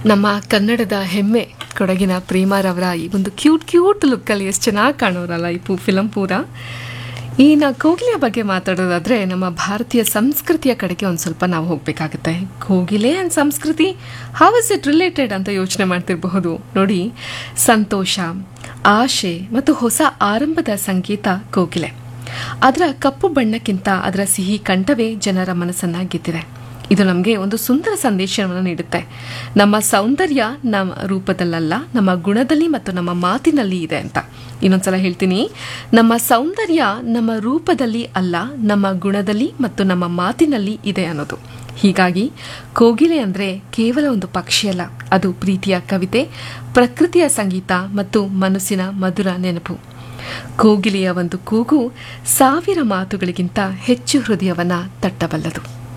ನಮ್ಮ ಕನ್ನಡದ ಹೆಮ್ಮೆ ಕೊಡಗಿನ ಪ್ರೇಮಾರವರ ಈ ಒಂದು ಕ್ಯೂಟ್ ಕ್ಯೂಟ್ ಲುಕ್ಕಲ್ಲಿ ಎಷ್ಟು ಚೆನ್ನಾಗಿ ಕಾಣೋರಲ್ಲ ಈ ಪೂ ಫಿಲಮ್ ಪೂರ ಈ ನಾ ಕೋಗಿಲೆಯ ಬಗ್ಗೆ ಮಾತಾಡೋದಾದ್ರೆ ನಮ್ಮ ಭಾರತೀಯ ಸಂಸ್ಕೃತಿಯ ಕಡೆಗೆ ಒಂದು ಸ್ವಲ್ಪ ನಾವು ಹೋಗಬೇಕಾಗುತ್ತೆ ಕೋಗಿಲೆ ಆ್ಯಂಡ್ ಸಂಸ್ಕೃತಿ ಹೌ ಇಸ್ ಇಟ್ ರಿಲೇಟೆಡ್ ಅಂತ ಯೋಚನೆ ಮಾಡ್ತಿರಬಹುದು ನೋಡಿ ಸಂತೋಷ ಆಶೆ ಮತ್ತು ಹೊಸ ಆರಂಭದ ಸಂಗೀತ ಕೋಗಿಲೆ ಅದರ ಕಪ್ಪು ಬಣ್ಣಕ್ಕಿಂತ ಅದರ ಸಿಹಿ ಕಂಠವೇ ಜನರ ಮನಸ್ಸನ್ನ ಗೆದ್ದಿದೆ ಇದು ನಮಗೆ ಒಂದು ಸುಂದರ ಸಂದೇಶವನ್ನು ನೀಡುತ್ತೆ ನಮ್ಮ ಸೌಂದರ್ಯ ನಮ್ಮ ರೂಪದಲ್ಲಲ್ಲ ನಮ್ಮ ಗುಣದಲ್ಲಿ ಮತ್ತು ನಮ್ಮ ಮಾತಿನಲ್ಲಿ ಇದೆ ಅಂತ ಇನ್ನೊಂದ್ಸಲ ಹೇಳ್ತೀನಿ ನಮ್ಮ ಸೌಂದರ್ಯ ನಮ್ಮ ರೂಪದಲ್ಲಿ ಅಲ್ಲ ನಮ್ಮ ಗುಣದಲ್ಲಿ ಮತ್ತು ನಮ್ಮ ಮಾತಿನಲ್ಲಿ ಇದೆ ಅನ್ನೋದು ಹೀಗಾಗಿ ಕೋಗಿಲೆ ಅಂದರೆ ಕೇವಲ ಒಂದು ಪಕ್ಷಿಯಲ್ಲ ಅದು ಪ್ರೀತಿಯ ಕವಿತೆ ಪ್ರಕೃತಿಯ ಸಂಗೀತ ಮತ್ತು ಮನಸ್ಸಿನ ಮಧುರ ನೆನಪು ಕೋಗಿಲೆಯ ಒಂದು ಕೂಗು ಸಾವಿರ ಮಾತುಗಳಿಗಿಂತ ಹೆಚ್ಚು ಹೃದಯವನ್ನ ತಟ್ಟಬಲ್ಲದು